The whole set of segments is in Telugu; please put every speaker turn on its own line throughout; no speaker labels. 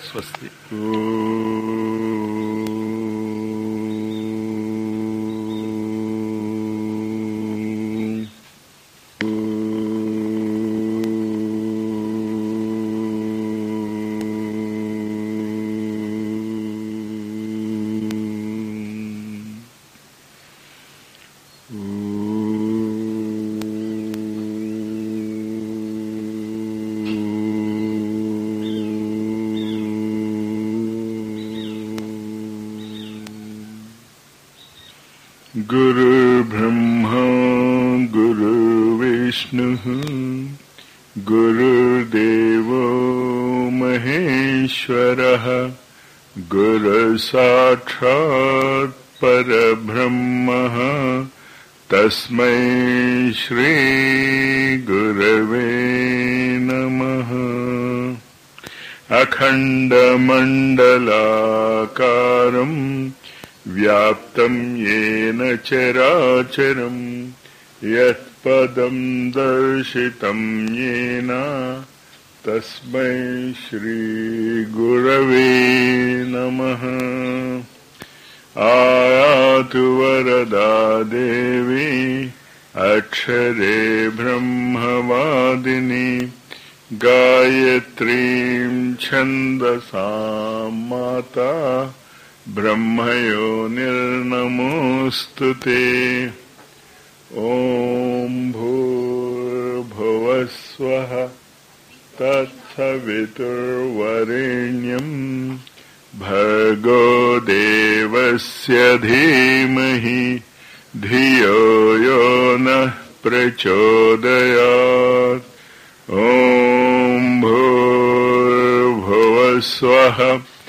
స్వస్తి गुरुर्ब्रह्मा गुरुविष्णुः गुरुर्देवो महेश्वरः गुरुसाक्षात् परब्रह्मः तस्मै श्रीगुरवे नमः अखण्डमण्डलाकारम् व्याप्तम् येन चराचरम् यत्पदम् दर्शितम् येन तस्मै श्रीगुरवे नमः आयातु वरदा देवी अक्षरे ब्रह्मवादिनी गायत्रीम् छन्दसाम् माता ब्रह्मयो निर्नमोऽस्तु ते ॐ भूर्भुवस्वः तत्सवितुर्वरेण्यम् भर्गो देवस्य धीमहि धियो यो नः प्रचोदयात् ॐ भूर्भुवस्वः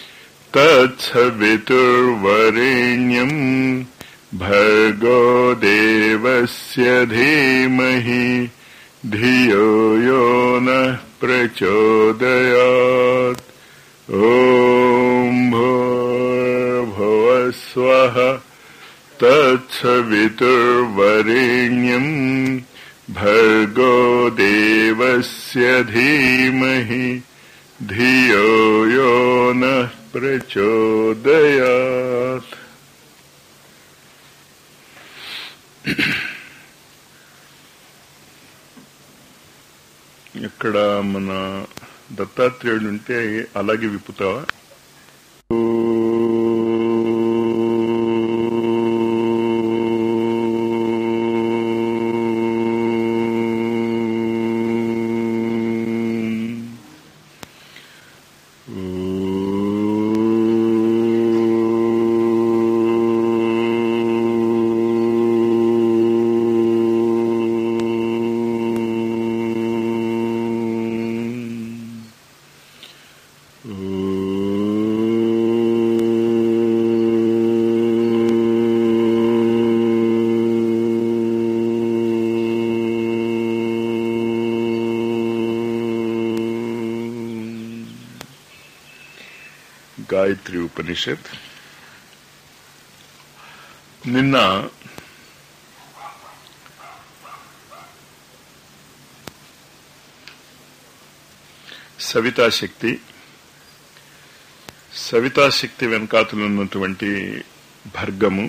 तत्सवितुर्वरेण्यम् भर्गो देवस्य धीमहि धियो यो नः प्रचोदयात् ॐ भूर्भुवस्वः तत्सवितुर्वरेण्यम् भर्गो देवस्य धीमहि धियो यो नः ప్రచోదయాత్ ఇక్కడ మన దత్తాత్రేయుడు ఉంటే అలాగే విప్పుతావా గాయత్రి ఉపనిషత్ నిన్న సవితాశక్తి సవితాశక్తి వెనకాతలు ఉన్నటువంటి భర్గము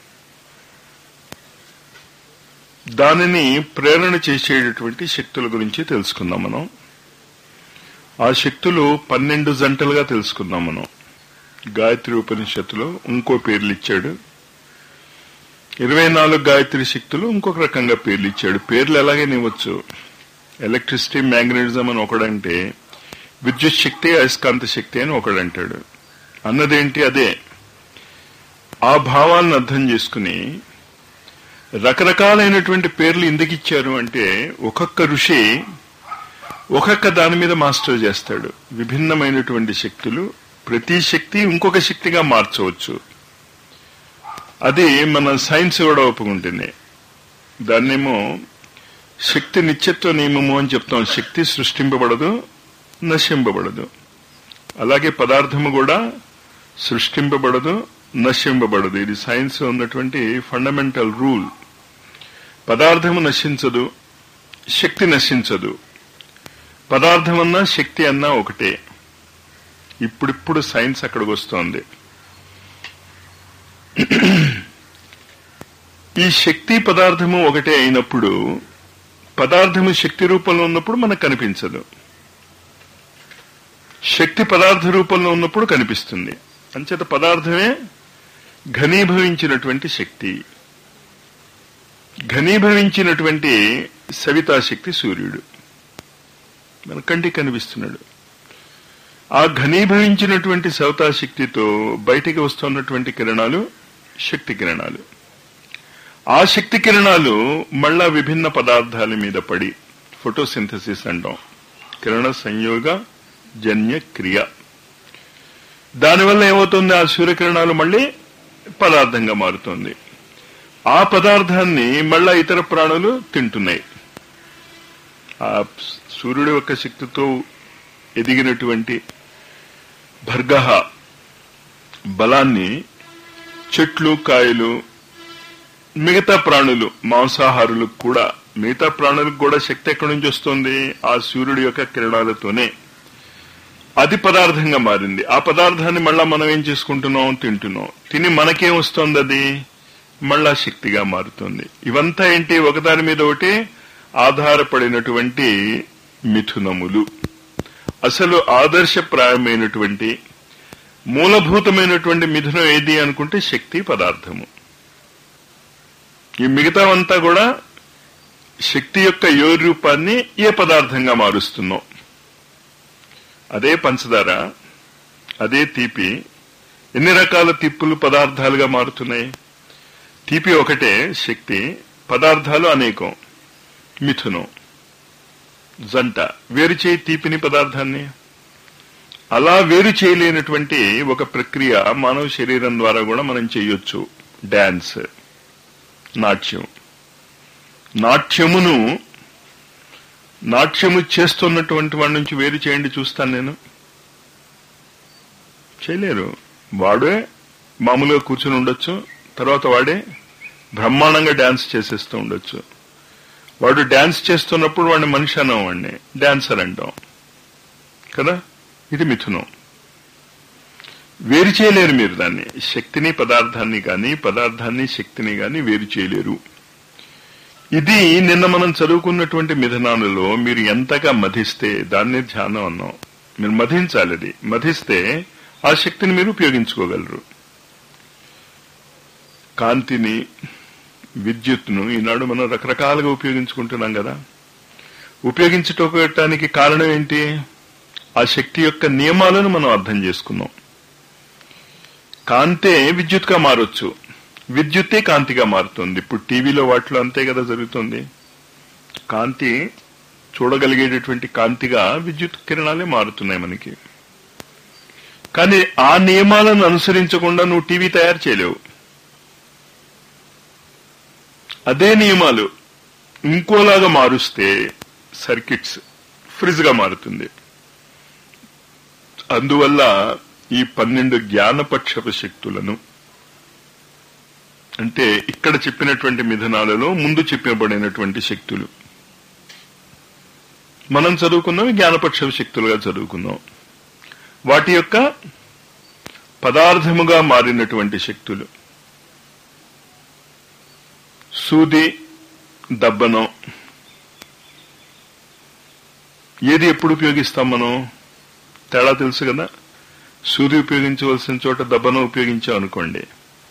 దానిని ప్రేరణ చేసేటటువంటి శక్తుల గురించి తెలుసుకుందాం మనం ఆ శక్తులు పన్నెండు జంటలుగా తెలుసుకుందాం మనం గాయత్రి ఉపనిషత్తులో ఇంకో పేర్లు ఇచ్చాడు ఇరవై నాలుగు గాయత్రి శక్తులు ఇంకొక రకంగా పేర్లు ఇచ్చాడు పేర్లు ఎలాగే నివ్వచ్చు ఎలక్ట్రిసిటీ మ్యాగ్నెటిజం అని ఒకడంటే విద్యుత్ శక్తి అయస్కాంత శక్తి అని ఒకడంటాడు అన్నదేంటి అదే ఆ భావాలను అర్థం చేసుకుని రకరకాలైనటువంటి పేర్లు ఎందుకు ఇచ్చారు అంటే ఒక్కొక్క ఋషి ఒక్కొక్క దాని మీద మాస్టర్ చేస్తాడు విభిన్నమైనటువంటి శక్తులు ప్రతి శక్తి ఇంకొక శక్తిగా మార్చవచ్చు అది మన సైన్స్ కూడా ఒప్పుకుంటుంది దాన్నేమో శక్తి నిత్యత్వ నియమము అని చెప్తాం శక్తి సృష్టింపబడదు నశింపబడదు అలాగే పదార్థము కూడా సృష్టింపబడదు నశింపబడదు ఇది సైన్స్ ఉన్నటువంటి ఫండమెంటల్ రూల్ పదార్థము నశించదు శక్తి నశించదు పదార్థం అన్నా శక్తి అన్నా ఒకటే ఇప్పుడిప్పుడు సైన్స్ అక్కడికి వస్తోంది ఈ శక్తి పదార్థము ఒకటే అయినప్పుడు పదార్థము శక్తి రూపంలో ఉన్నప్పుడు మనకు కనిపించదు శక్తి పదార్థ రూపంలో ఉన్నప్పుడు కనిపిస్తుంది అంచేత పదార్థమే ఘనీభవించినటువంటి శక్తి ఘనీభవించినటువంటి సవితాశక్తి సూర్యుడు మన కంటికి కనిపిస్తున్నాడు ఆ ఘనీభవించినటువంటి సవితాశక్తితో బయటికి వస్తున్నటువంటి కిరణాలు శక్తి కిరణాలు ఆ శక్తి కిరణాలు మళ్ళా విభిన్న పదార్థాల మీద పడి ఫోటోసింథసిస్ అంటాం కిరణ సంయోగ జన్య క్రియ దానివల్ల ఏమవుతుంది ఆ సూర్యకిరణాలు మళ్ళీ పదార్థంగా మారుతుంది ఆ పదార్థాన్ని మళ్ళా ఇతర ప్రాణులు తింటున్నాయి ఆ సూర్యుడి యొక్క శక్తితో ఎదిగినటువంటి భర్గహ బలాన్ని చెట్లు కాయలు మిగతా ప్రాణులు మాంసాహారులకు కూడా మిగతా ప్రాణులకు కూడా శక్తి ఎక్కడి నుంచి వస్తుంది ఆ సూర్యుడి యొక్క కిరణాలతోనే అది పదార్థంగా మారింది ఆ పదార్థాన్ని మళ్ళా మనం ఏం చేసుకుంటున్నాం తింటున్నాం తిని మనకేం వస్తుంది అది మళ్ళా శక్తిగా మారుతుంది ఇవంతా ఏంటి ఒకదాని మీద ఒకటి ఆధారపడినటువంటి మిథునములు అసలు ఆదర్శప్రాయమైనటువంటి మూలభూతమైనటువంటి మిథునం ఏది అనుకుంటే శక్తి పదార్థము ఈ మిగతావంతా కూడా శక్తి యొక్క యో రూపాన్ని ఏ పదార్థంగా మారుస్తున్నాం అదే పంచదార అదే తీపి ఎన్ని రకాల తిప్పులు పదార్థాలుగా మారుతున్నాయి తీపి ఒకటే శక్తి పదార్థాలు అనేకం మిథునం జంట వేరు చేయి తీపిని పదార్థాన్ని అలా వేరు చేయలేనటువంటి ఒక ప్రక్రియ మానవ శరీరం ద్వారా కూడా మనం చేయొచ్చు డాన్స్ నాట్యం నాట్యమును నాట్యము చేస్తున్నటువంటి వాడి నుంచి వేరు చేయండి చూస్తాను నేను చేయలేరు వాడే మామూలుగా కూర్చుని ఉండొచ్చు తర్వాత వాడే బ్రహ్మాండంగా డాన్స్ చేసేస్తూ ఉండొచ్చు వాడు డాన్స్ చేస్తున్నప్పుడు వాడిని మనిషి అన్నాం వాడిని డాన్సర్ అంటాం కదా ఇది మిథునం వేరు చేయలేరు మీరు దాన్ని శక్తిని పదార్థాన్ని కానీ పదార్థాన్ని శక్తిని కానీ వేరు చేయలేరు ఇది నిన్న మనం చదువుకున్నటువంటి మిథునాలలో మీరు ఎంతగా మధిస్తే దాన్ని ధ్యానం అన్నాం మీరు మధించాలి అది మధిస్తే ఆ శక్తిని మీరు ఉపయోగించుకోగలరు కాంతిని విద్యుత్ను ఈనాడు మనం రకరకాలుగా ఉపయోగించుకుంటున్నాం కదా ఉపయోగించుకోవటానికి కారణం ఏంటి ఆ శక్తి యొక్క నియమాలను మనం అర్థం చేసుకున్నాం కాంతే విద్యుత్గా మారొచ్చు విద్యుత్తే కాంతిగా మారుతుంది ఇప్పుడు టీవీలో వాటిలో అంతే కదా జరుగుతుంది కాంతి చూడగలిగేటటువంటి కాంతిగా విద్యుత్ కిరణాలే మారుతున్నాయి మనకి కానీ ఆ నియమాలను అనుసరించకుండా నువ్వు టీవీ తయారు చేయలేవు అదే నియమాలు ఇంకోలాగా మారుస్తే సర్కిట్స్ ఫ్రిజ్ గా మారుతుంది అందువల్ల ఈ పన్నెండు జ్ఞానపక్షప శక్తులను అంటే ఇక్కడ చెప్పినటువంటి మిథునాలలో ముందు చెప్పబడినటువంటి శక్తులు మనం చదువుకున్నవి జ్ఞానపక్ష శక్తులుగా చదువుకున్నాం వాటి యొక్క పదార్థముగా మారినటువంటి శక్తులు సూది దబ్బనం ఏది ఎప్పుడు ఉపయోగిస్తాం మనం తేడా తెలుసు కదా సూది ఉపయోగించవలసిన చోట దబ్బనం ఉపయోగించాం అనుకోండి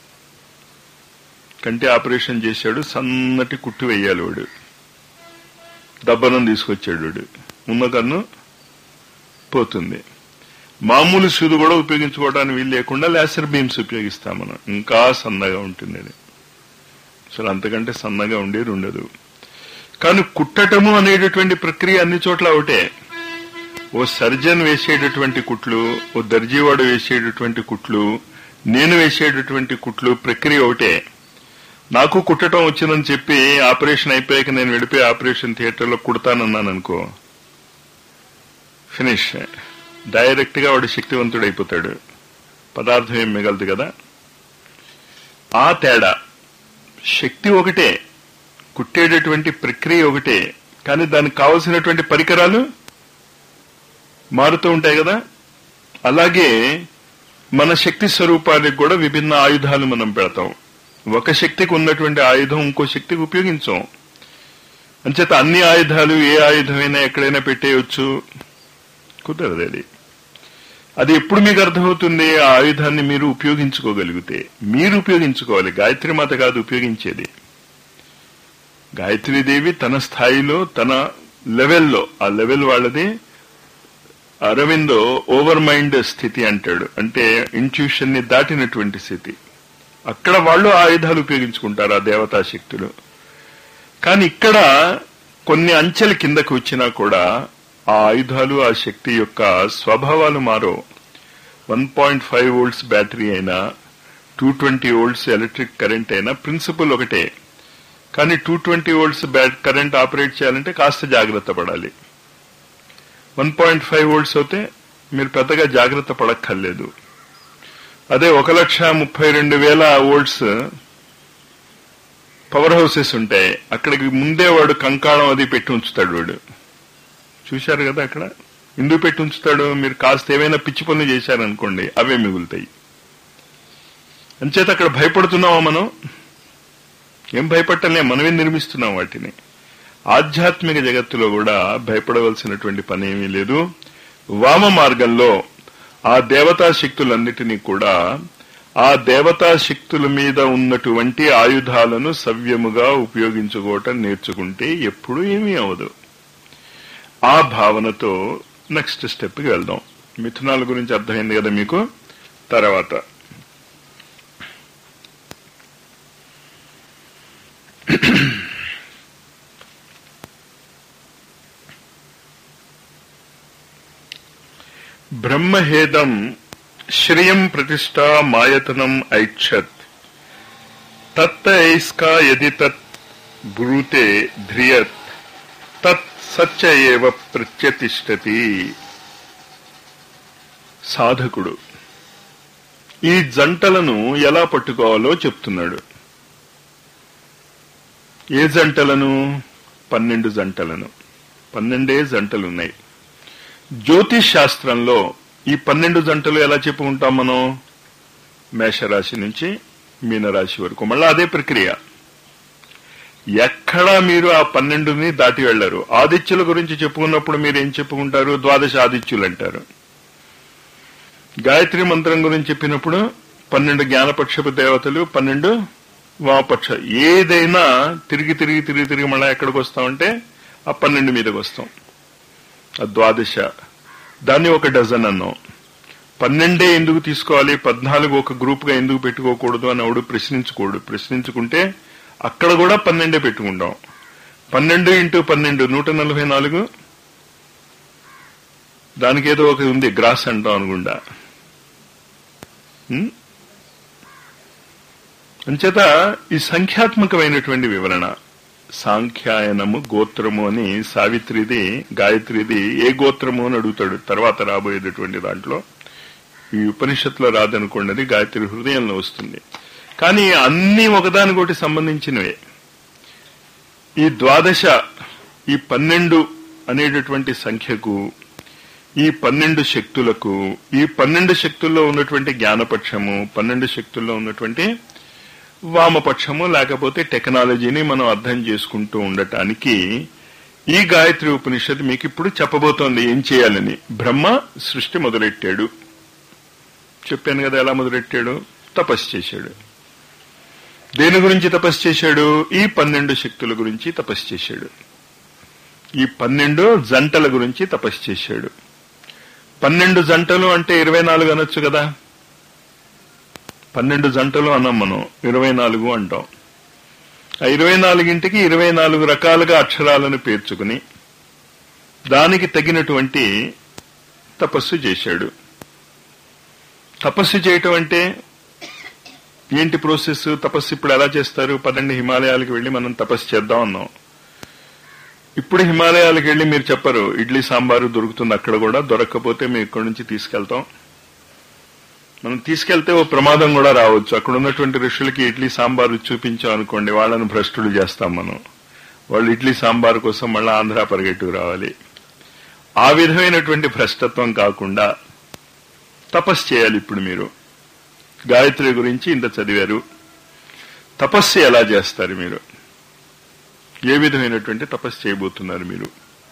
కంటి ఆపరేషన్ చేశాడు సన్నటి కుట్టు వేయాలి వాడు దబ్బనం తీసుకొచ్చాడు వాడు ఉన్న కన్ను పోతుంది మామూలు సూది కూడా ఉపయోగించుకోవడానికి వీలు లేకుండా లేసర్ బీమ్స్ ఉపయోగిస్తాం మనం ఇంకా సన్నగా ఉంటుంది అది అసలు అంతకంటే సన్నగా ఉండేది ఉండదు కానీ కుట్టటము అనేటటువంటి ప్రక్రియ అన్ని చోట్ల ఒకటే ఓ సర్జన్ వేసేటటువంటి కుట్లు ఓ దర్జీవాడు వేసేటటువంటి కుట్లు నేను వేసేటటువంటి కుట్లు ప్రక్రియ ఒకటే నాకు కుట్టడం వచ్చిందని చెప్పి ఆపరేషన్ అయిపోయాక నేను వెళ్ళిపోయి ఆపరేషన్ థియేటర్లో కుడతానన్నాను అనుకో ఫినిష్ డైరెక్ట్ గా వాడు శక్తివంతుడు అయిపోతాడు పదార్థం ఏం మిగలదు కదా ఆ తేడా శక్తి ఒకటే కుట్టేటటువంటి ప్రక్రియ ఒకటే కానీ దానికి కావలసినటువంటి పరికరాలు మారుతూ ఉంటాయి కదా అలాగే మన శక్తి స్వరూపానికి కూడా విభిన్న ఆయుధాలు మనం పెడతాం ఒక శక్తికి ఉన్నటువంటి ఆయుధం ఇంకో శక్తికి ఉపయోగించాం అంచేత అన్ని ఆయుధాలు ఏ ఆయుధమైనా ఎక్కడైనా పెట్టేయచ్చు కుదరదు అది అది ఎప్పుడు మీకు అర్థమవుతుంది ఆ ఆయుధాన్ని మీరు ఉపయోగించుకోగలిగితే మీరు ఉపయోగించుకోవాలి గాయత్రి మాత కాదు ఉపయోగించేది గాయత్రీదేవి తన స్థాయిలో తన లెవెల్లో ఆ లెవెల్ వాళ్ళది అరవిందో ఓవర్ మైండ్ స్థితి అంటాడు అంటే ఇంట్యూషన్ ని దాటినటువంటి స్థితి అక్కడ వాళ్ళు ఆయుధాలు ఉపయోగించుకుంటారు ఆ దేవతా శక్తులు కానీ ఇక్కడ కొన్ని అంచెల కిందకు వచ్చినా కూడా ఆ ఆయుధాలు ఆ శక్తి యొక్క స్వభావాలు మారో one point five volts battery అయినా two twenty volts electric current అయినా ప్రిన్సిపల్ ఒకటే కానీ two twenty volts current operate చేయాలంటే కాస్త జాగ్రత్త పడాలి వన్ పాయింట్ ఫైవ్ వోల్ట్స్ అయితే మీరు పెద్దగా జాగ్రత్త పడక్కర్లేదు అదే ఒక లక్ష ముప్పై రెండు వేల వోల్ట్స్ పవర్ హౌసెస్ ఉంటాయి అక్కడికి ముందే వాడు కంకాళం అది పెట్టి ఉంచుతాడు వాడు చూశారు కదా అక్కడ ఎందుకు పెట్టి ఉంచుతాడు మీరు కాస్త ఏమైనా పిచ్చి పనులు చేశారనుకోండి అవే మిగులుతాయి అంచేత అక్కడ భయపడుతున్నామా మనం ఏం భయపడటంలే మనమే నిర్మిస్తున్నాం వాటిని ఆధ్యాత్మిక జగత్తులో కూడా భయపడవలసినటువంటి పని ఏమీ లేదు వామ మార్గంలో ఆ దేవతా శక్తులన్నిటినీ కూడా ఆ దేవతా శక్తుల మీద ఉన్నటువంటి ఆయుధాలను సవ్యముగా ఉపయోగించుకోవటం నేర్చుకుంటే ఎప్పుడు ఏమీ అవదు ఆ భావనతో నెక్స్ట్ స్టెప్కి వెళ్దాం మిథునాల గురించి అర్థమైంది కదా మీకు తర్వాత బ్రహ్మహేదం శ్రియం ప్రతిష్టా మాయతనం ఐక్షత్ తత్త ఐస్కా యది తత్ బ్రూతే ధ్రియత్ తత్ సత్య ఏవ ప్రత్యతిష్టతి సాధకుడు ఈ జంటలను ఎలా పట్టుకోవాలో చెప్తున్నాడు ఏ జంటలను పన్నెండు జంటలను పన్నెండే జంటలున్నాయి జ్యోతిష్ శాస్త్రంలో ఈ పన్నెండు జంటలు ఎలా చెప్పుకుంటాం మనం మేషరాశి నుంచి మీనరాశి వరకు మళ్ళీ అదే ప్రక్రియ ఎక్కడా మీరు ఆ పన్నెండుని దాటి వెళ్లరు ఆదిత్యుల గురించి చెప్పుకున్నప్పుడు మీరు ఏం చెప్పుకుంటారు ద్వాదశ ఆదిత్యులు అంటారు గాయత్రి మంత్రం గురించి చెప్పినప్పుడు పన్నెండు జ్ఞానపక్షపు దేవతలు పన్నెండు వామపక్ష ఏదైనా తిరిగి తిరిగి తిరిగి తిరిగి మళ్ళీ ఎక్కడికి వస్తామంటే ఆ పన్నెండు మీదకి వస్తాం ఆ ద్వాదశ దాన్ని ఒక డజన్ అన్నాం పన్నెండే ఎందుకు తీసుకోవాలి పద్నాలుగు ఒక గ్రూప్ గా ఎందుకు పెట్టుకోకూడదు అని ఎవడు ప్రశ్నించుకోడు ప్రశ్నించుకుంటే అక్కడ కూడా పన్నెండే పెట్టుకుంటాం పన్నెండు ఇంటూ పన్నెండు నూట నలభై నాలుగు దానికి ఏదో ఒక ఉంది గ్రాస్ అంటాం అనుకుండా ఉం? అంచేత ఈ సంఖ్యాత్మకమైనటువంటి వివరణ సాంఖ్యాయనము గోత్రము అని సావిత్రిది గాయత్రిది ఏ గోత్రము అని అడుగుతాడు తర్వాత రాబోయేటటువంటి దాంట్లో ఈ ఉపనిషత్తులో రాదనుకోండి అది గాయత్రి హృదయంలో వస్తుంది కానీ అన్ని ఒకదానికొకటి సంబంధించినవే ఈ ద్వాదశ ఈ పన్నెండు అనేటటువంటి సంఖ్యకు ఈ పన్నెండు శక్తులకు ఈ పన్నెండు శక్తుల్లో ఉన్నటువంటి జ్ఞానపక్షము పన్నెండు శక్తుల్లో ఉన్నటువంటి వామపక్షము లేకపోతే టెక్నాలజీని మనం అర్థం చేసుకుంటూ ఉండటానికి ఈ గాయత్రి ఉపనిషత్తు మీకు ఇప్పుడు చెప్పబోతోంది ఏం చేయాలని బ్రహ్మ సృష్టి మొదలెట్టాడు చెప్పాను కదా ఎలా మొదలెట్టాడు తపస్సు చేశాడు దేని గురించి తపస్సు చేశాడు ఈ పన్నెండు శక్తుల గురించి తపస్సు చేశాడు ఈ పన్నెండు జంటల గురించి తపస్సు చేశాడు పన్నెండు జంటలు అంటే ఇరవై నాలుగు అనొచ్చు కదా పన్నెండు జంటలు అన్నాం మనం ఇరవై నాలుగు అంటాం ఆ ఇరవై నాలుగింటికి ఇరవై నాలుగు రకాలుగా అక్షరాలను పేర్చుకుని దానికి తగినటువంటి తపస్సు చేశాడు తపస్సు చేయటం అంటే ఏంటి ప్రాసెస్ తపస్సు ఇప్పుడు ఎలా చేస్తారు పదండి హిమాలయాలకు వెళ్లి మనం తపస్సు చేద్దాం అన్నాం ఇప్పుడు హిమాలయాలకు వెళ్లి మీరు చెప్పరు ఇడ్లీ సాంబారు దొరుకుతుంది అక్కడ కూడా దొరకకపోతే మేము ఇక్కడి నుంచి తీసుకెళ్తాం మనం తీసుకెళ్తే ఓ ప్రమాదం కూడా రావచ్చు అక్కడ ఉన్నటువంటి ఋషులకి ఇడ్లీ సాంబారు చూపించాం అనుకోండి వాళ్ళని భ్రష్టులు చేస్తాం మనం వాళ్ళు ఇడ్లీ సాంబారు కోసం మళ్ళీ ఆంధ్ర పరిగెట్టుకు రావాలి ఆ విధమైనటువంటి భ్రష్టత్వం కాకుండా తపస్సు చేయాలి ఇప్పుడు మీరు గాయత్రి గురించి ఇంత చదివారు తపస్సు ఎలా చేస్తారు మీరు ఏ విధమైనటువంటి తపస్సు చేయబోతున్నారు మీరు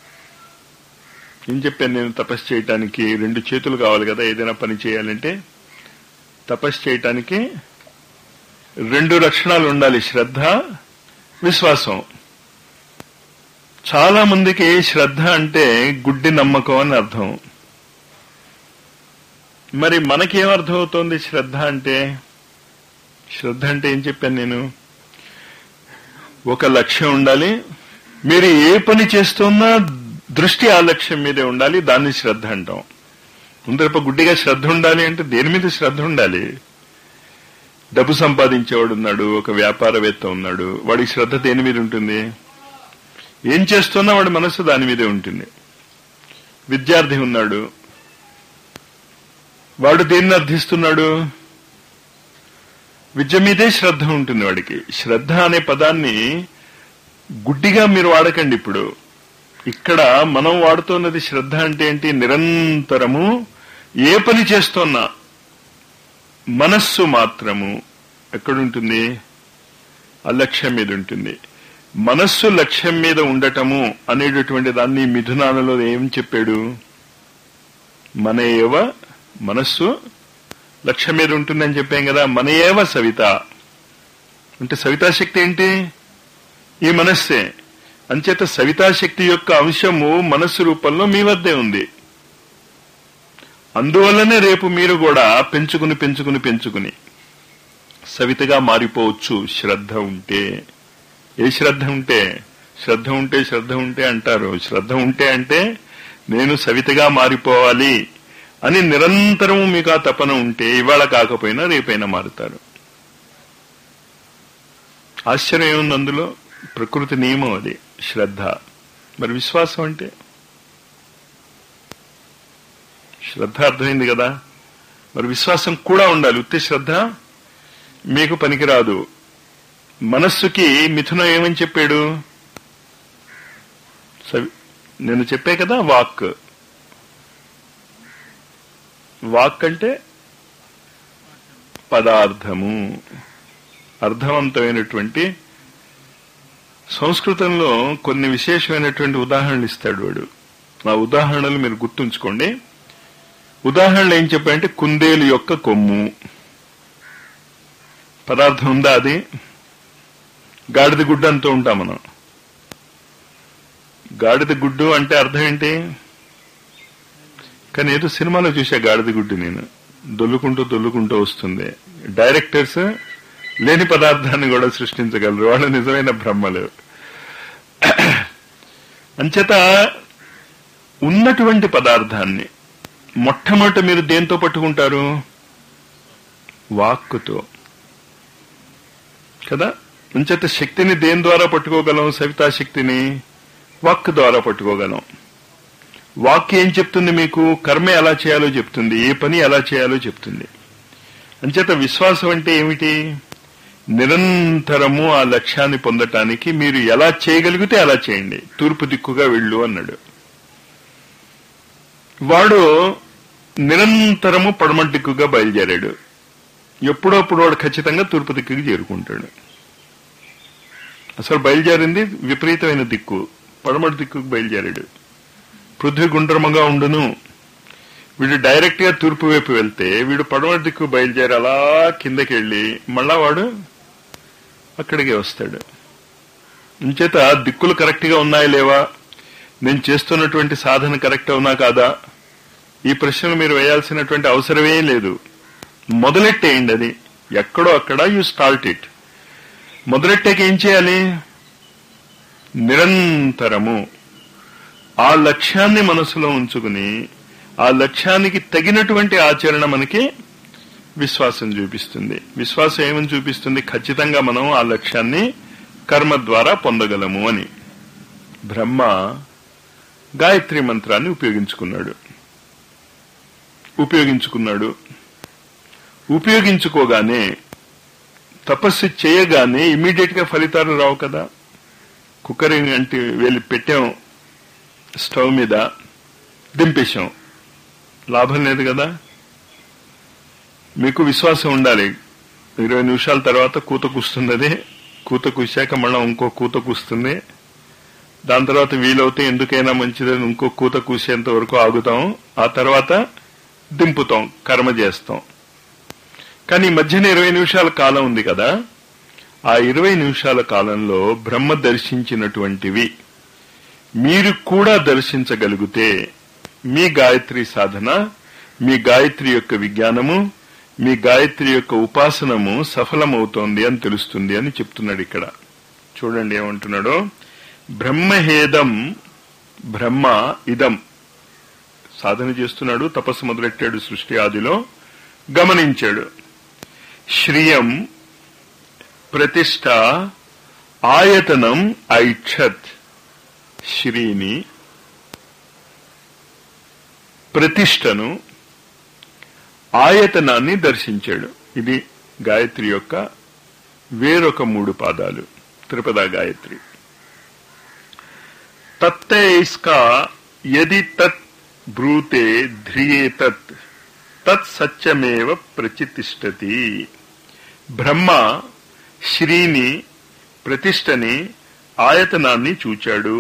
ఏం చెప్పాను నేను తపస్సు చేయటానికి రెండు చేతులు కావాలి కదా ఏదైనా పని చేయాలంటే తపస్సు చేయటానికి రెండు లక్షణాలు ఉండాలి శ్రద్ధ విశ్వాసం చాలా మందికి శ్రద్ధ అంటే గుడ్డి నమ్మకం అని అర్థం మరి మనకేం అర్థం అవుతోంది శ్రద్ధ అంటే శ్రద్ధ అంటే ఏం చెప్పాను నేను ఒక లక్ష్యం ఉండాలి మీరు ఏ పని చేస్తున్నా దృష్టి ఆ లక్ష్యం మీదే ఉండాలి దాన్ని శ్రద్ధ అంటాం ముందరప గుడ్డిగా శ్రద్ధ ఉండాలి అంటే దేని మీద శ్రద్ధ ఉండాలి డబ్బు సంపాదించేవాడు ఉన్నాడు ఒక వ్యాపారవేత్త ఉన్నాడు వాడికి శ్రద్ధ దేని మీద ఉంటుంది ఏం చేస్తున్నా వాడి మనస్సు దాని మీదే ఉంటుంది విద్యార్థి ఉన్నాడు వాడు దేన్ని అర్థిస్తున్నాడు విద్య మీదే శ్రద్ధ ఉంటుంది వాడికి శ్రద్ధ అనే పదాన్ని గుడ్డిగా మీరు వాడకండి ఇప్పుడు ఇక్కడ మనం వాడుతున్నది శ్రద్ధ అంటే ఏంటి నిరంతరము ఏ పని చేస్తున్నా మనస్సు మాత్రము ఎక్కడుంటుంది ఆ లక్ష్యం మీద ఉంటుంది మనస్సు లక్ష్యం మీద ఉండటము అనేటటువంటి దాన్ని మిథునాలలో ఏం చెప్పాడు మన ఏవ మనస్సు లక్ష్యం మీద ఉంటుందని చెప్పాం కదా మన ఏవ సవిత అంటే సవితాశక్తి ఏంటి ఈ మనస్సే అంచేత సవితాశక్తి యొక్క అంశము మనస్సు రూపంలో మీ వద్దే ఉంది అందువల్లనే రేపు మీరు కూడా పెంచుకుని పెంచుకుని పెంచుకుని సవితగా మారిపోవచ్చు శ్రద్ధ ఉంటే ఏ శ్రద్ధ ఉంటే శ్రద్ధ ఉంటే శ్రద్ధ ఉంటే అంటారు శ్రద్ధ ఉంటే అంటే నేను సవితగా మారిపోవాలి అని నిరంతరం మీకు ఆ తపన ఉంటే ఇవాళ కాకపోయినా రేపైనా మారుతారు ఆశ్చర్యం ఏముంది అందులో ప్రకృతి నియమం అది శ్రద్ధ మరి విశ్వాసం అంటే శ్రద్ధ అర్థమైంది కదా మరి విశ్వాసం కూడా ఉండాలి ఉత్తి శ్రద్ధ మీకు పనికిరాదు మనస్సుకి మిథునం ఏమని చెప్పాడు సవి- నేను చెప్పే కదా వాక్ వాక్ అంటే పదార్థము అర్థవంతమైనటువంటి సంస్కృతంలో కొన్ని విశేషమైనటువంటి ఉదాహరణలు ఇస్తాడు వాడు ఆ ఉదాహరణలు మీరు గుర్తుంచుకోండి ఉదాహరణలు ఏం చెప్పాయంటే కుందేలు యొక్క కొమ్ము పదార్థం ఉందా అది గాడిద గుడ్డు అంటూ ఉంటాం మనం గాడిద గుడ్డు అంటే అర్థం ఏంటి కానీ ఏదో సినిమాలో చూసా గాడిద గుడ్డు నేను దొల్లుకుంటూ దొల్లుకుంటూ వస్తుంది డైరెక్టర్స్ లేని పదార్థాన్ని కూడా సృష్టించగలరు వాళ్ళు నిజమైన బ్రహ్మలు అంచేత ఉన్నటువంటి పదార్థాన్ని మొట్టమొదట మీరు దేంతో పట్టుకుంటారు వాక్కుతో కదా అంచేత శక్తిని దేని ద్వారా పట్టుకోగలం సవితా శక్తిని వాక్ ద్వారా పట్టుకోగలం వాక్ ఏం చెప్తుంది మీకు కర్మ ఎలా చేయాలో చెప్తుంది ఏ పని ఎలా చేయాలో చెప్తుంది అంచేత విశ్వాసం అంటే ఏమిటి నిరంతరము ఆ లక్ష్యాన్ని పొందటానికి మీరు ఎలా చేయగలిగితే అలా చేయండి తూర్పు దిక్కుగా వెళ్ళు అన్నాడు వాడు నిరంతరము పడమటి దిక్కుగా బయలుదేరాడు ఎప్పుడప్పుడు వాడు ఖచ్చితంగా తూర్పు దిక్కుకి చేరుకుంటాడు అసలు బయలుదేరింది విపరీతమైన దిక్కు పడమటి దిక్కుకు బయలుదేరాడు పృథ్వీ గుండ్రముగా ఉండును వీడు డైరెక్ట్ గా తూర్పు వైపు వెళ్తే వీడు పడమటి దిక్కు బయలుదేరి అలా కిందకి వెళ్ళి మళ్ళా వాడు అక్కడికే వస్తాడు ఇంచేత దిక్కులు కరెక్ట్ గా ఉన్నాయా లేవా నేను చేస్తున్నటువంటి సాధన కరెక్ట్ అవునా కాదా ఈ ప్రశ్నలు మీరు వేయాల్సినటువంటి అవసరమే లేదు మొదలెట్టేయండి అది ఎక్కడో అక్కడ యూ స్టార్ట్ ఇట్ మొదలెట్టాక ఏం చేయాలి నిరంతరము ఆ లక్ష్యాన్ని మనసులో ఉంచుకుని ఆ లక్ష్యానికి తగినటువంటి ఆచరణ మనకి విశ్వాసం చూపిస్తుంది విశ్వాసం ఏమని చూపిస్తుంది ఖచ్చితంగా మనం ఆ లక్ష్యాన్ని కర్మ ద్వారా పొందగలము అని బ్రహ్మ గాయత్రి మంత్రాన్ని ఉపయోగించుకున్నాడు ఉపయోగించుకున్నాడు ఉపయోగించుకోగానే తపస్సు చేయగానే ఇమీడియట్ గా ఫలితాలు రావు కదా కుక్కర్ అంటే వెళ్ళి పెట్టాం స్టవ్ మీద దింపేశాం లాభం లేదు కదా మీకు విశ్వాసం ఉండాలి ఇరవై నిమిషాల తర్వాత కూత కూస్తున్నది కూత కూసాక మళ్ళీ ఇంకో కూత కూస్తుంది దాని తర్వాత వీలవుతే ఎందుకైనా మంచిదని ఇంకో కూత కూసేంత వరకు ఆగుతాం ఆ తర్వాత దింపుతాం కర్మ చేస్తాం కానీ ఈ మధ్యన ఇరవై నిమిషాల కాలం ఉంది కదా ఆ ఇరవై నిమిషాల కాలంలో బ్రహ్మ దర్శించినటువంటివి మీరు కూడా దర్శించగలిగితే మీ గాయత్రి సాధన మీ గాయత్రి యొక్క విజ్ఞానము మీ గాయత్రి యొక్క ఉపాసనము సఫలమవుతోంది అని తెలుస్తుంది అని చెప్తున్నాడు ఇక్కడ చూడండి ఏమంటున్నాడు బ్రహ్మహేదం బ్రహ్మ ఇదం సాధన చేస్తున్నాడు తపస్సు మొదలెట్టాడు సృష్టి ఆదిలో గమనించాడు శ్రియం ప్రతిష్ట ఆయతనం ఐక్షత్ శ్రీని ప్రతిష్టను ఆయతనాన్ని దర్శించాడు ఇది గాయత్రి యొక్క వేరొక మూడు పాదాలు త్రిపద గాయత్రి తత్తైస్కా యది తత్ బ్రూతే ధ్రియే తత్ తత్ సత్యమేవ ప్రచితిష్టతి బ్రహ్మ శ్రీని ప్రతిష్టని ఆయతనాన్ని చూచాడు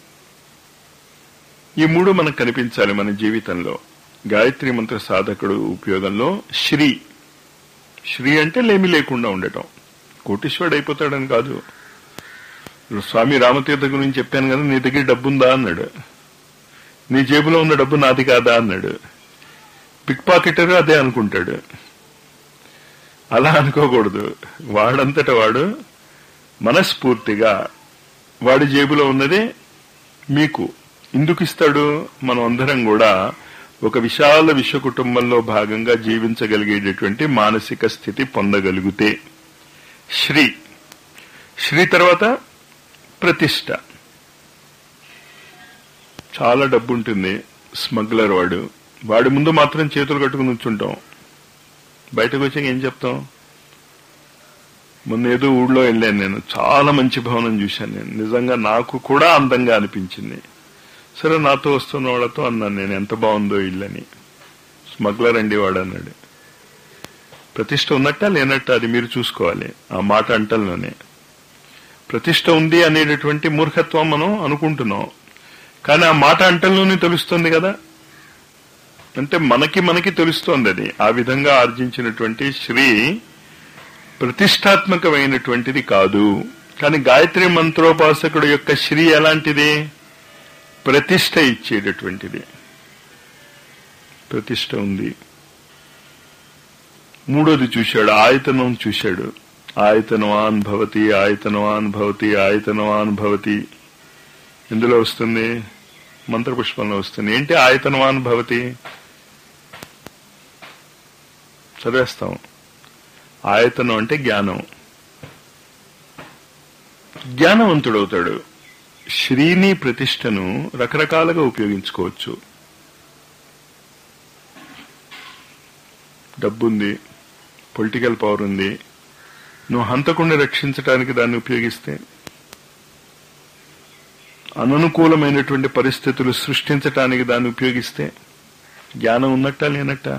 ఈ మూడు మనకు కనిపించాలి మన జీవితంలో గాయత్రి మంత్ర సాధకుడు ఉపయోగంలో శ్రీ శ్రీ అంటే లేమి లేకుండా ఉండటం కోటీశ్వరుడు అయిపోతాడని కాదు స్వామి రామతీర్థ గురించి చెప్పాను కదా నీ దగ్గర డబ్బుందా అన్నాడు నీ జేబులో ఉన్న డబ్బు నాది కాదా అన్నాడు పిక్ పాకెటర్ అదే అనుకుంటాడు అలా అనుకోకూడదు వాడంతట వాడు మనస్ఫూర్తిగా వాడి జేబులో ఉన్నదే మీకు ఎందుకు ఇస్తాడు మనం అందరం కూడా ఒక విశాల విశ్వ కుటుంబంలో భాగంగా జీవించగలిగేటటువంటి మానసిక స్థితి పొందగలిగితే శ్రీ శ్రీ తర్వాత ప్రతిష్ట చాలా డబ్బు ఉంటుంది స్మగ్లర్ వాడు వాడి ముందు మాత్రం చేతులు కట్టుకుని ఉంచుంటాం బయటకు వచ్చాక ఏం చెప్తాం మొన్న ఏదో ఊళ్ళో వెళ్ళాను నేను చాలా మంచి భవనం చూశాను నేను నిజంగా నాకు కూడా అందంగా అనిపించింది సరే నాతో వస్తున్న వాళ్ళతో అన్నాను నేను ఎంత బాగుందో ఇల్లని స్మగ్లర్ అండి వాడు అన్నాడు ప్రతిష్ట ఉన్నట్ట లేనట్ట అది మీరు చూసుకోవాలి ఆ మాట అంటల్లోనే ప్రతిష్ట ఉంది అనేటటువంటి మూర్ఖత్వం మనం అనుకుంటున్నాం కానీ ఆ మాట అంటల్లోనే తెలుస్తుంది కదా అంటే మనకి మనకి తెలుస్తోంది అది ఆ విధంగా ఆర్జించినటువంటి శ్రీ ప్రతిష్టాత్మకమైనటువంటిది కాదు కానీ గాయత్రి మంత్రోపాసకుడు యొక్క శ్రీ ఎలాంటిది ప్రతిష్ట ఇచ్చేటటువంటిది ప్రతిష్ట ఉంది మూడోది చూశాడు ఆయతనం చూశాడు ఆయతనవాన్ భవతి ఆయతనవాన్ భవతి ఆయతనవాన్ భవతి ఇందులో వస్తుంది మంత్రపుష్పంలో వస్తుంది ఏంటి ఆయతనవాన్ భవతి చదివేస్తాం ఆయతనం అంటే జ్ఞానం జ్ఞానవంతుడవుతాడు శ్రీని ప్రతిష్టను రకరకాలుగా ఉపయోగించుకోవచ్చు డబ్బుంది పొలిటికల్ పవర్ ఉంది నువ్వు హంతకుండా రక్షించడానికి దాన్ని ఉపయోగిస్తే అననుకూలమైనటువంటి పరిస్థితులు సృష్టించటానికి దాన్ని ఉపయోగిస్తే జ్ఞానం ఉన్నట్ట లేనట్ట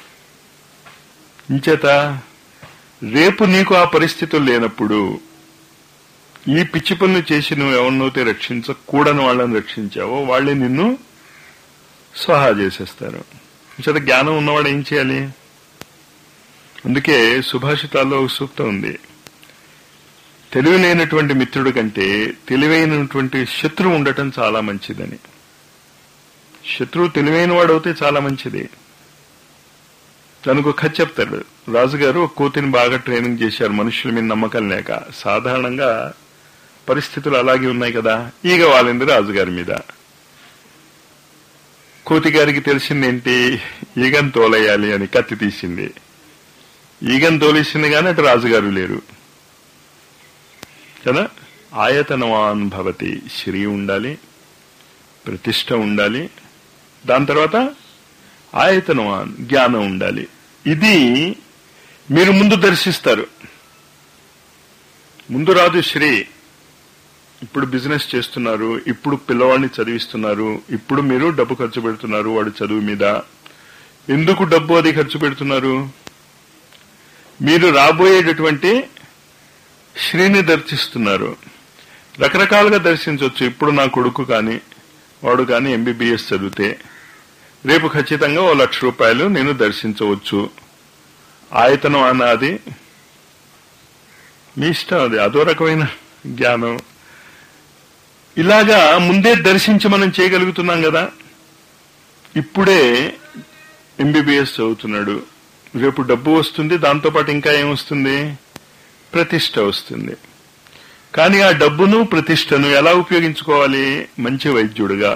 ఇంచేత రేపు నీకు ఆ పరిస్థితులు లేనప్పుడు ఈ పిచ్చి పనులు చేసి నువ్వు ఎవరినైతే రక్షించకూడని వాళ్ళని రక్షించావో వాళ్ళే నిన్ను స్వహా చేసేస్తారు ఇంచేత జ్ఞానం ఉన్నవాడు ఏం చేయాలి అందుకే సుభాషితాల్లో ఒక సూక్తం ఉంది తెలివి లేనటువంటి మిత్రుడి కంటే తెలివైనటువంటి శత్రువు ఉండటం చాలా మంచిదని శత్రువు తెలివైన వాడవుతే చాలా మంచిది దానికి ఒక కథ చెప్తాడు రాజుగారు ఒక కోతిని బాగా ట్రైనింగ్ చేశారు మనుషుల మీద నమ్మకం లేక సాధారణంగా పరిస్థితులు అలాగే ఉన్నాయి కదా ఈగ వాలింది రాజుగారి మీద కోతి గారికి తెలిసిందేంటి ఈగను తోలేయాలి అని కత్తి తీసింది ఈగను తోలేసింది కానీ అటు రాజుగారు లేరు కదా ఆయతనవాన్ భవతి శ్రీ ఉండాలి ప్రతిష్ట ఉండాలి దాని తర్వాత ఆయతనవాన్ జ్ఞానం ఉండాలి ఇది మీరు ముందు దర్శిస్తారు ముందు రాదు శ్రీ ఇప్పుడు బిజినెస్ చేస్తున్నారు ఇప్పుడు పిల్లవాడిని చదివిస్తున్నారు ఇప్పుడు మీరు డబ్బు ఖర్చు పెడుతున్నారు వాడి చదువు మీద ఎందుకు డబ్బు అది ఖర్చు పెడుతున్నారు మీరు రాబోయేటటువంటి శ్రీని దర్శిస్తున్నారు రకరకాలుగా దర్శించవచ్చు ఇప్పుడు నా కొడుకు కానీ వాడు కానీ ఎంబీబీఎస్ చదివితే రేపు ఖచ్చితంగా ఓ లక్ష రూపాయలు నేను దర్శించవచ్చు ఆయతనం అన్నది మీ ఇష్టం అది అదో రకమైన జ్ఞానం ఇలాగా ముందే దర్శించి మనం చేయగలుగుతున్నాం కదా ఇప్పుడే ఎంబీబీఎస్ చదువుతున్నాడు రేపు డబ్బు వస్తుంది దాంతోపాటు ఇంకా ఏమొస్తుంది ప్రతిష్ట వస్తుంది కానీ ఆ డబ్బును ప్రతిష్టను ఎలా ఉపయోగించుకోవాలి మంచి వైద్యుడుగా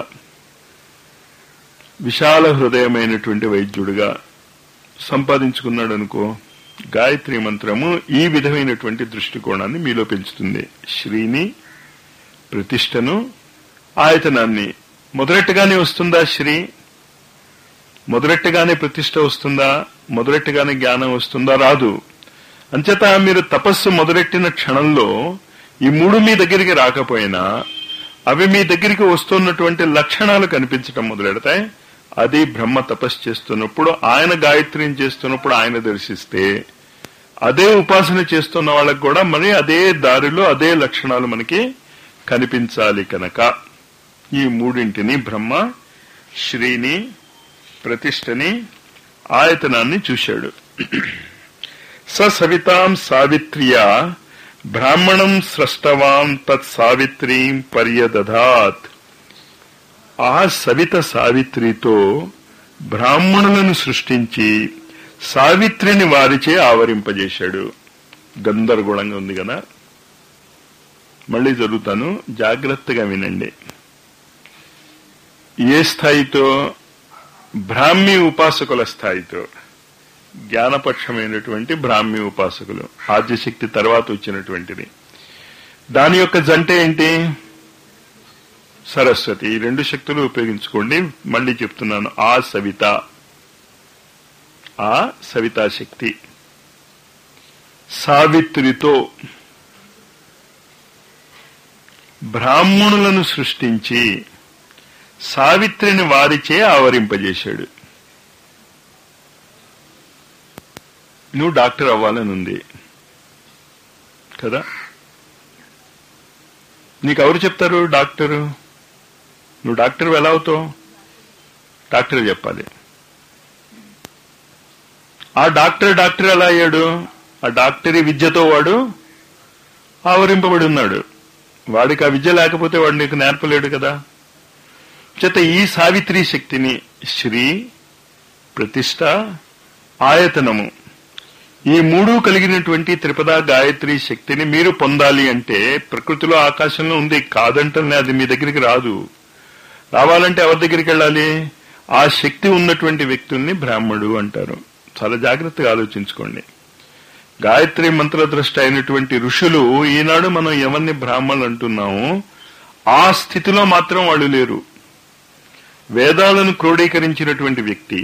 విశాల హృదయమైనటువంటి వైద్యుడుగా సంపాదించుకున్నాడు అనుకో గాయత్రి మంత్రము ఈ విధమైనటువంటి దృష్టికోణాన్ని మీలో పెంచుతుంది శ్రీని ప్రతిష్టను ఆయతనాన్ని మొదలెట్టగానే వస్తుందా శ్రీ మొదలెట్టగానే ప్రతిష్ట వస్తుందా మొదలెట్టగానే జ్ఞానం వస్తుందా రాదు అంచేత మీరు తపస్సు మొదలెట్టిన క్షణంలో ఈ మూడు మీ దగ్గరికి రాకపోయినా అవి మీ దగ్గరికి వస్తున్నటువంటి లక్షణాలు కనిపించటం మొదలెడతాయి అది బ్రహ్మ తపస్సు చేస్తున్నప్పుడు ఆయన గాయత్రిని చేస్తున్నప్పుడు ఆయన దర్శిస్తే అదే ఉపాసన చేస్తున్న వాళ్ళకి కూడా మరి అదే దారిలో అదే లక్షణాలు మనకి కనిపించాలి కనుక ఈ మూడింటిని బ్రహ్మ శ్రీని ప్రతిష్టని ఆయతనాన్ని చూశాడు స సవితాం సావిత్ర్యా బ్రాహ్మణం సృష్టవాం తత్ సావిత్రీం పర్యదధాత్ ఆ సవిత సావిత్రితో బ్రాహ్మణులను సృష్టించి సావిత్రిని వారిచే ఆవరింపజేశాడు గందరగోళంగా ఉంది కదా మళ్ళీ జరుగుతాను జాగ్రత్తగా వినండి ఏ స్థాయితో బ్రాహ్మీ ఉపాసకుల స్థాయితో జ్ఞానపక్షమైనటువంటి బ్రాహ్మీ ఉపాసకులు ఆద్యశక్తి తర్వాత వచ్చినటువంటిది దాని యొక్క జంట ఏంటి సరస్వతి ఈ రెండు శక్తులు ఉపయోగించుకోండి మళ్ళీ చెప్తున్నాను ఆ సవిత ఆ సవితా శక్తి సావిత్రితో బ్రాహ్మణులను సృష్టించి సావిత్రిని వారిచే ఆవరింపజేశాడు నువ్వు డాక్టర్ అవ్వాలని ఉంది కదా నీకు ఎవరు చెప్తారు డాక్టరు నువ్వు డాక్టర్ ఎలా అవుతావు డాక్టర్ చెప్పాలి ఆ డాక్టర్ డాక్టర్ ఎలా అయ్యాడు ఆ డాక్టరీ విద్యతో వాడు ఆవరింపబడి ఉన్నాడు వాడికి ఆ విద్య లేకపోతే వాడు నీకు నేర్పలేడు కదా చేత ఈ సావిత్రి శక్తిని శ్రీ ప్రతిష్ట ఆయతనము ఈ మూడు కలిగినటువంటి త్రిపద గాయత్రి శక్తిని మీరు పొందాలి అంటే ప్రకృతిలో ఆకాశంలో ఉంది కాదంటే అది మీ దగ్గరికి రాదు రావాలంటే ఎవరి దగ్గరికి వెళ్ళాలి ఆ శక్తి ఉన్నటువంటి వ్యక్తుల్ని బ్రాహ్మడు అంటారు చాలా జాగ్రత్తగా ఆలోచించుకోండి గాయత్రి మంత్ర దృష్టి అయినటువంటి ఋషులు ఈనాడు మనం ఎవరిని బ్రాహ్మణులు అంటున్నామో ఆ స్థితిలో మాత్రం వాళ్ళు లేరు వేదాలను క్రోడీకరించినటువంటి వ్యక్తి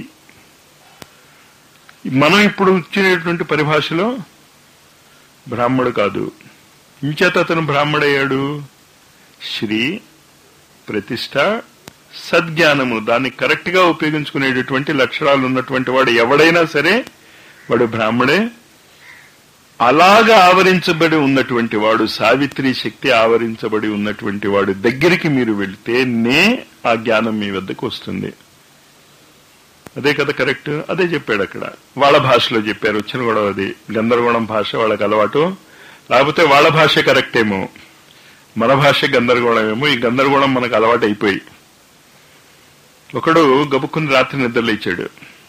మనం ఇప్పుడు ఇచ్చినటువంటి పరిభాషలో బ్రాహ్మడు కాదు ఇంచేత అతను బ్రాహ్మడయ్యాడు శ్రీ ప్రతిష్ట సద్జ్ఞానము దాన్ని కరెక్ట్ గా ఉపయోగించుకునేటటువంటి లక్షణాలు ఉన్నటువంటి వాడు ఎవడైనా సరే వాడు బ్రాహ్మడే అలాగా ఆవరించబడి ఉన్నటువంటి వాడు సావిత్రి శక్తి ఆవరించబడి ఉన్నటువంటి వాడు దగ్గరికి మీరు వెళ్తే నే ఆ జ్ఞానం మీ వద్దకు వస్తుంది అదే కదా కరెక్ట్ అదే చెప్పాడు అక్కడ వాళ్ళ భాషలో చెప్పారు వచ్చిన కూడా అది గందరగోళం భాష వాళ్ళకి అలవాటు లేకపోతే వాళ్ళ భాష కరెక్ట్ ఏమో మన భాష గందరగోళం ఏమో ఈ గందరగోళం మనకు అలవాటు అయిపోయి ఒకడు గబుక్కుని రాత్రి నిద్రలేచాడు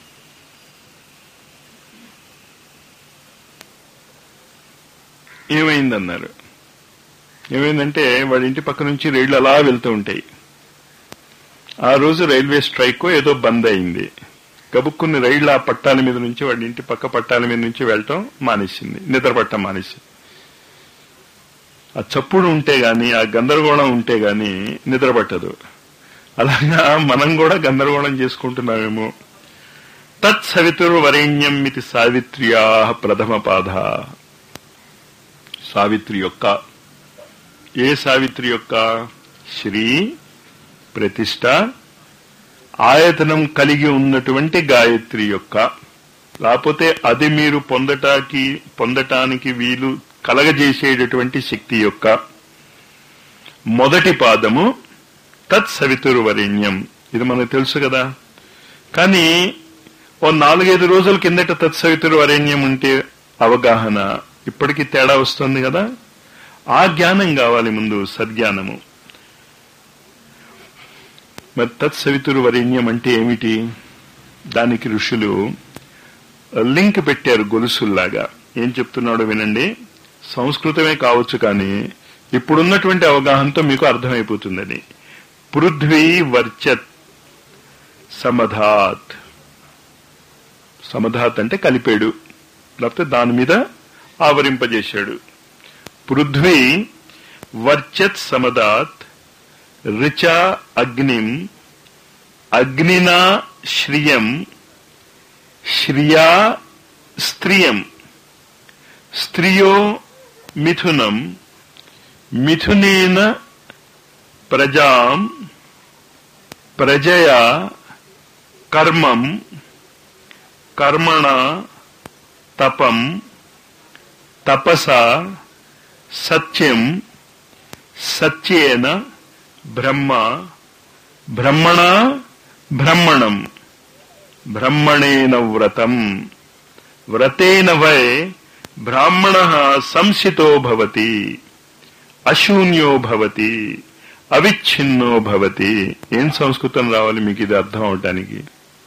ఏమైందన్నారు ఏమైందంటే వాడి ఇంటి పక్క నుంచి రైళ్లు అలా వెళ్తూ ఉంటాయి ఆ రోజు రైల్వే స్ట్రైక్ ఏదో బంద్ అయింది గబుక్కుని రైళ్ల ఆ పట్టాల మీద నుంచి వాడి ఇంటి పక్క పట్టాల మీద నుంచి వెళ్ళటం మానేసింది నిద్ర పట్టం మానేసింది ఆ చప్పుడు ఉంటే గాని ఆ గందరగోళం ఉంటే గాని నిద్ర పట్టదు అలాగా మనం కూడా గందరగోళం చేసుకుంటున్నామేమో తత్ సవితురు వరేణ్యం ఇది సావిత్ర్యా ప్రథమ పాద సావిత్రి యొక్క ఏ సావిత్రి యొక్క శ్రీ ప్రతిష్ట ఆయతనం కలిగి ఉన్నటువంటి గాయత్రి యొక్క లేకపోతే అది మీరు పొందటానికి పొందటానికి వీలు కలగజేసేటటువంటి శక్తి యొక్క మొదటి పాదము తత్సవితుర్వరేణ్యం ఇది మనకు తెలుసు కదా కానీ ఓ నాలుగైదు రోజుల కిందట తత్సవితుర్వరేణ్యం ఉంటే అవగాహన ఇప్పటికీ తేడా వస్తుంది కదా ఆ జ్ఞానం కావాలి ముందు సద్జ్ఞానము మరి తత్సవితుర్వరేణ్యం అంటే ఏమిటి దానికి ఋషులు లింక్ పెట్టారు గొలుసుల్లాగా ఏం చెప్తున్నాడో వినండి సంస్కృతమే కావచ్చు కానీ ఇప్పుడున్నటువంటి అవగాహనతో మీకు అర్థమైపోతుందని పృథ్వీ వర్చత్ సమధాత్ సమధాత్ అంటే కలిపాడు లేకపోతే దాని మీద ఆవరింపజేశాడు పృథ్వీ వర్చత్ సమదాత్ రిచా అగ్నిం అగ్నినా శ్రియం శ్రియా స్త్రియం స్త్రియో మిథునం మిథునేన ప్రజాం ప్రజయా కర్మం కర్మణ తపం తపస సత్యం సత్యేన బ్రహ్మ బ్రహ్మణ బ్రహ్మణం బ్రహ్మణేన వ్రతం వ్రతేన వై బ్రాహ్మణ సంసితో భవతి అశూన్యో భవతి అవిచ్ఛిన్నో భవతి ఏం సంస్కృతం రావాలి మీకు ఇది అర్థం అవటానికి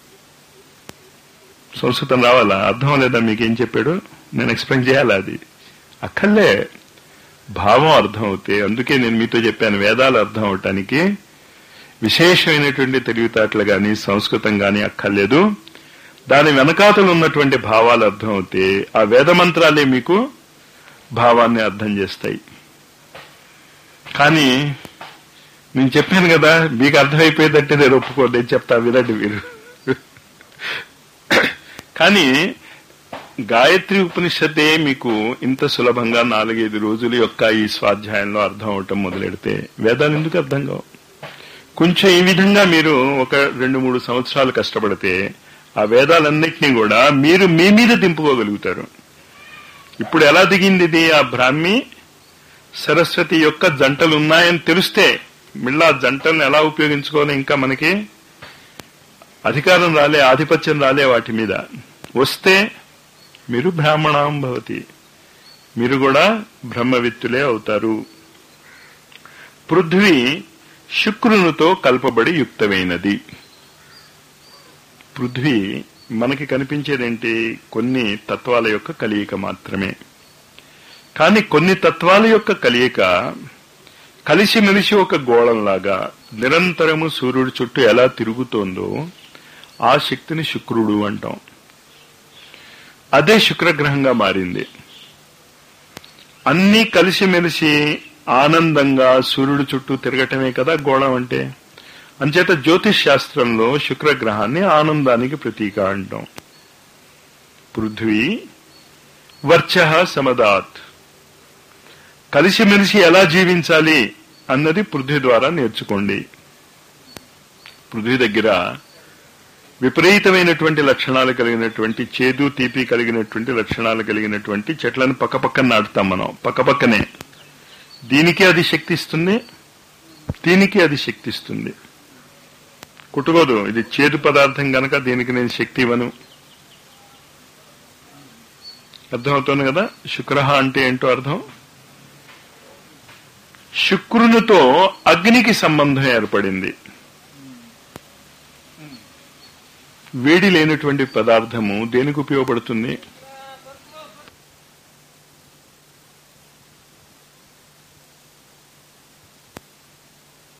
సంస్కృతం రావాలా అర్థం లేదా మీకు ఏం చెప్పాడు నేను ఎక్స్ప్లెయిన్ చేయాలా అది అక్కర్లే భావం అర్థం అవుతే అందుకే నేను మీతో చెప్పాను వేదాలు అర్థం అవటానికి విశేషమైనటువంటి తెలివితేటలు గాని సంస్కృతం గాని అక్కర్లేదు దాని వెనకాతలు ఉన్నటువంటి భావాలు అర్థం అవుతే ఆ వేద మంత్రాలే మీకు భావాన్ని అర్థం చేస్తాయి కానీ నేను చెప్పాను కదా మీకు అర్థమైపోయేదంటే నేను ఒప్పుకోండి నేను చెప్తా వినండి మీరు కానీ గాయత్రి ఉపనిషత్తే మీకు ఇంత సులభంగా నాలుగైదు రోజుల యొక్క ఈ స్వాధ్యాయంలో అర్థం అవటం మొదలెడితే వేదాలు ఎందుకు అర్థం కావు కొంచెం ఈ విధంగా మీరు ఒక రెండు మూడు సంవత్సరాలు కష్టపడితే ఆ వేదాలన్నింటినీ కూడా మీరు మీ మీద దింపుకోగలుగుతారు ఇప్పుడు ఎలా దిగింది ఇది ఆ బ్రాహ్మి సరస్వతి యొక్క జంటలు ఉన్నాయని తెలిస్తే మిళ్ళా జంటలను ఎలా ఉపయోగించుకోవాలి ఇంకా మనకి అధికారం రాలే ఆధిపత్యం రాలే వాటి మీద వస్తే మీరు బ్రాహ్మణం భవతి మీరు కూడా బ్రహ్మవిత్తులే అవుతారు పృథ్వీ శుక్రునితో కల్పబడి యుక్తమైనది పృథ్వీ మనకి కనిపించేదేంటి కొన్ని తత్వాల యొక్క కలయిక మాత్రమే కానీ కొన్ని తత్వాల యొక్క కలయిక కలిసిమెలిసి ఒక గోళంలాగా నిరంతరము సూర్యుడి చుట్టూ ఎలా తిరుగుతోందో ఆ శక్తిని శుక్రుడు అంటాం అదే శుక్రగ్రహంగా మారింది అన్నీ కలిసిమెలిసి ఆనందంగా సూర్యుడి చుట్టూ తిరగటమే కదా గోళం అంటే అంచేత జ్యోతిష్ శాస్త్రంలో శుక్రగ్రహాన్ని ఆనందానికి ప్రతీక అంటాం పృథ్వీ వర్చ సమదాత్ కలిసిమెలిసి ఎలా జీవించాలి అన్నది పృథ్వీ ద్వారా నేర్చుకోండి పృథ్వీ దగ్గర విపరీతమైనటువంటి లక్షణాలు కలిగినటువంటి చేదు తీపి కలిగినటువంటి లక్షణాలు కలిగినటువంటి చెట్లను పక్కపక్కన నాటుతాం మనం పక్కపక్కనే దీనికి అది శక్తి ఇస్తుంది దీనికి అది శక్తి ఇస్తుంది కుట్టుకోదు ఇది చేదు పదార్థం గనక దీనికి నేను శక్తి ఇవ్వను అర్థమవుతుంది కదా శుక్ర అంటే ఏంటో అర్థం శుక్రునితో అగ్నికి సంబంధం ఏర్పడింది వేడి లేనటువంటి పదార్థము దేనికి ఉపయోగపడుతుంది